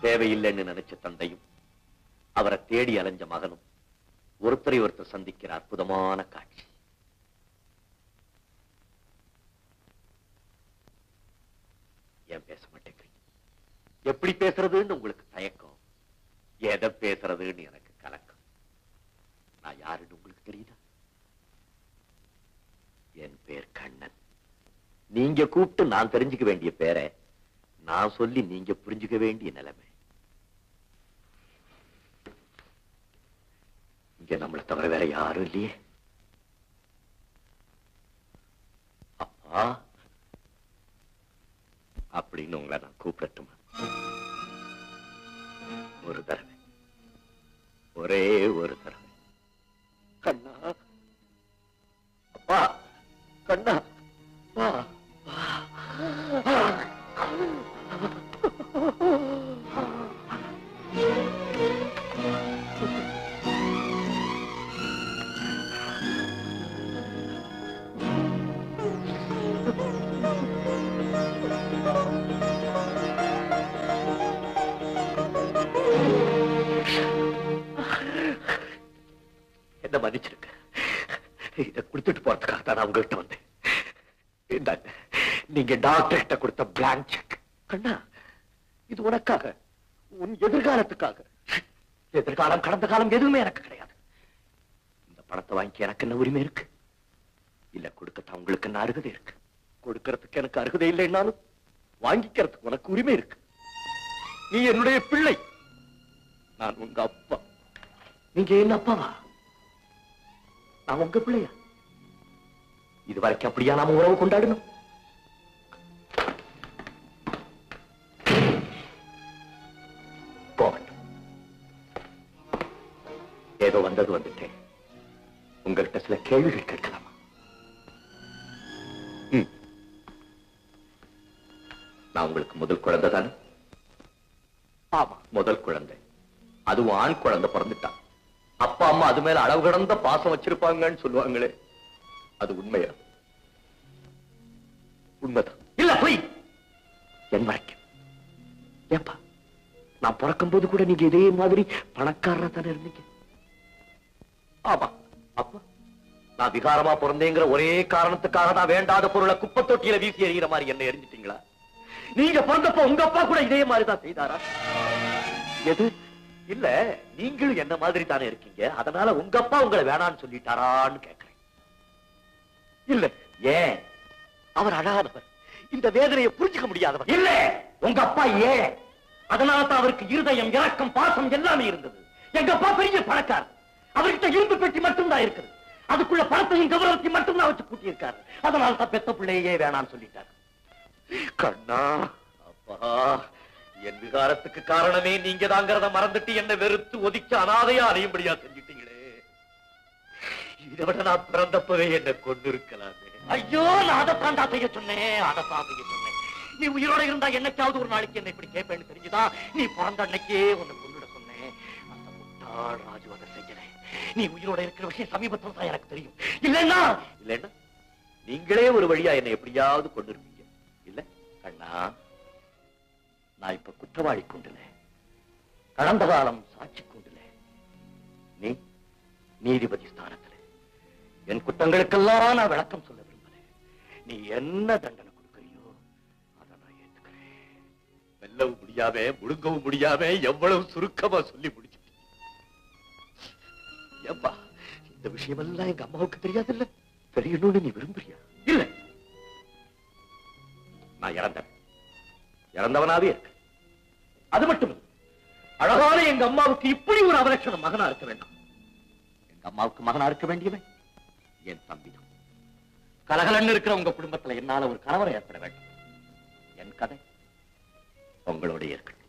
தேவையில்லைன்னு நினைச்ச தந்தையும் அவரை தேடி அலைஞ்ச மகனும் ஒருத்தரை ஒருத்தர் சந்திக்கிற அற்புதமான காட்சி ஏன் பேச மாட்டேங்கிறீங்க எப்படி பேசுறதுன்னு உங்களுக்கு தயக்கம் எதை பேசுறதுன்னு எனக்கு கலக்கம் நான் யாருன்னு உங்களுக்கு தெரியுதா என் பேர் கண்ணன் நீங்க கூப்பிட்டு நான் தெரிஞ்சுக்க வேண்டிய பேரை நான் சொல்லி நீங்க புரிஞ்சுக்க வேண்டிய நிலைமை இங்க நம்மளை தவிர வேற யாரும் இல்லையே அப்பா அப்படின்னு உங்களை நான் கூப்பிடட்டுமா ஒரு தடவை ஒரே ஒரு தடவை கண்ணா அப்பா கண்ணா அப்பா என்ன மன்னிச்சிருக்க இதை கொடுத்துட்டு போறதுக்காக தான் நான் உங்ககிட்ட வந்தேன் இந்தாங்க நீங்க டாக்டர்கிட்ட கொடுத்த பிளாங்க் செக் கண்ணா இது உனக்காக உன் எதிர்காலத்துக்காக எதிர்காலம் கடந்த காலம் எதுவுமே எனக்கு கிடையாது இந்த பணத்தை வாங்கி எனக்கு என்ன உரிமை இருக்கு இல்ல கொடுக்கத்தான் உங்களுக்கு என்ன அருகதை இருக்கு கொடுக்கறதுக்கு எனக்கு அருகதை இல்லைன்னாலும் வாங்கிக்கிறதுக்கு உனக்கு உரிமை இருக்கு நீ என்னுடைய பிள்ளை நான் உங்க அப்பா நீங்க என்ன அப்பாவா நான் உங்க பிள்ளையா இது வரைக்கும் அப்படியா நாம உறவு கொண்டாடணும் போகட்டும் ஏதோ வந்தது வந்துட்டேன் உங்கள்கிட்ட சில கேள்விகள் கேட்கலாமா ம். நான் உங்களுக்கு முதல் குழந்தை தானே ஆமா முதல் குழந்தை அதுவும் ஆண் குழந்தை பிறந்துட்டா அப்பா அம்மா அது மேல அளவு கடந்த பாசம் வச்சிருப்பாங்கன்னு சொல்லுவாங்களே அது உண்மையா உண்மைதான் இல்ல போய் என் வரைக்கும் ஏப்பா நான் பிறக்கும் போது கூட நீங்க இதே மாதிரி பணக்காரரா தானே இருந்தீங்க ஆமா அப்பா நான் விகாரமா பிறந்தேங்கிற ஒரே காரணத்துக்காக தான் வேண்டாத பொருளை குப்பை தொட்டியில வீசி எறிகிற மாதிரி என்ன எரிஞ்சிட்டீங்களா நீங்க பிறந்தப்ப உங்க அப்பா கூட இதே மாதிரி தான் செய்தாரா எது இல்ல நீங்களும் என்ன மாதிரி தானே இருக்கீங்க அதனால உங்க அப்பா உங்களை வேணான்னு சொல்லிட்டாரான்னு கேக்குறேன் இல்ல ஏன் அவர் அழாதவர் இந்த வேதனையை புரிஞ்சுக்க முடியாதவர் இல்ல உங்க அப்பா ஏழை அதனால தான் அவருக்கு இருதயம் இரக்கம் பாசம் எல்லாமே இருந்தது எங்க அப்பா பெரிய பணக்காரர் அவர்கிட்ட இரும்பு பெட்டி மட்டும்தான் இருக்குது அதுக்குள்ள பணத்தையும் கௌரவத்தையும் மட்டும்தான் வச்சு கூட்டியிருக்காரு அதனால தான் பெத்த பிள்ளையே வேணான்னு சொல்லிட்டாரு கண்ணா அப்பா என் விகாரத்துக்கு காரணமே நீங்க தாங்கிறத மறந்துட்டு என்ன வெறுத்து ஒதுக்கி அனாதையா அடையும்படியா செஞ்சிட்டீங்களே இதை விட நான் பிறந்தப்பவே என்ன கொண்டு இருக்கலாமே ஐயோ நான் அதைத்தான் செய்ய சொன்னேன் அதைத்தான் செய்ய சொன்னேன் நீ உயிரோட இருந்தா என்னைக்காவது ஒரு நாளைக்கு என்ன இப்படி கேட்பேன்னு தெரிஞ்சுதா நீ பிறந்த அன்னைக்கே உன்னை கொண்டுட சொன்னேன் அந்த முட்டாள் ராஜு அதை செய்யலை நீ உயிரோட இருக்கிற விஷயம் சமீபத்தில் தான் எனக்கு தெரியும் இல்லைன்னா இல்லைன்னா நீங்களே ஒரு வழியா என்னை எப்படியாவது கொண்டு இருப்பீங்க இல்ல கண்ணா நான் இப்ப குற்றவாளி கொண்டுல கடந்த காலம் சாட்சி கொண்டுல நீ நீதிபதி ஸ்தானத்துல என் குற்றங்களுக்கெல்லாம் நான் விளக்கம் சொல்ல விரும்புறேன் நீ என்ன தண்டனை கொடுக்கறியோ அதை நான் ஏத்துக்கிறேன் வெல்லவும் முடியாம முழுங்கவும் முடியாம எவ்வளவு சுருக்கமா சொல்லி முடிச்சிட்டீங்க ஏப்பா இந்த விஷயமெல்லாம் எங்க அம்மாவுக்கு தெரியாதுல்ல தெரியணும்னு நீ விரும்புறியா இல்ல நான் இறந்தவன் இறந்தவனாவே இருக்கு அது மட்டும் இல்ல. அழகான எங்க அம்மாவுக்கு இப்படி ஒரு அவலட்சண மகனா இருக்க வேண்டாம் எங்க அம்மாவுக்கு மகனா இருக்க வேண்டியவன் என் தம்பிதான் கலகலன்னு இருக்கிற உங்க குடும்பத்துல என்னால ஒரு கணவரை ஏற்பட வேண்டும் என் கதை உங்களோட இருக்கட்டும்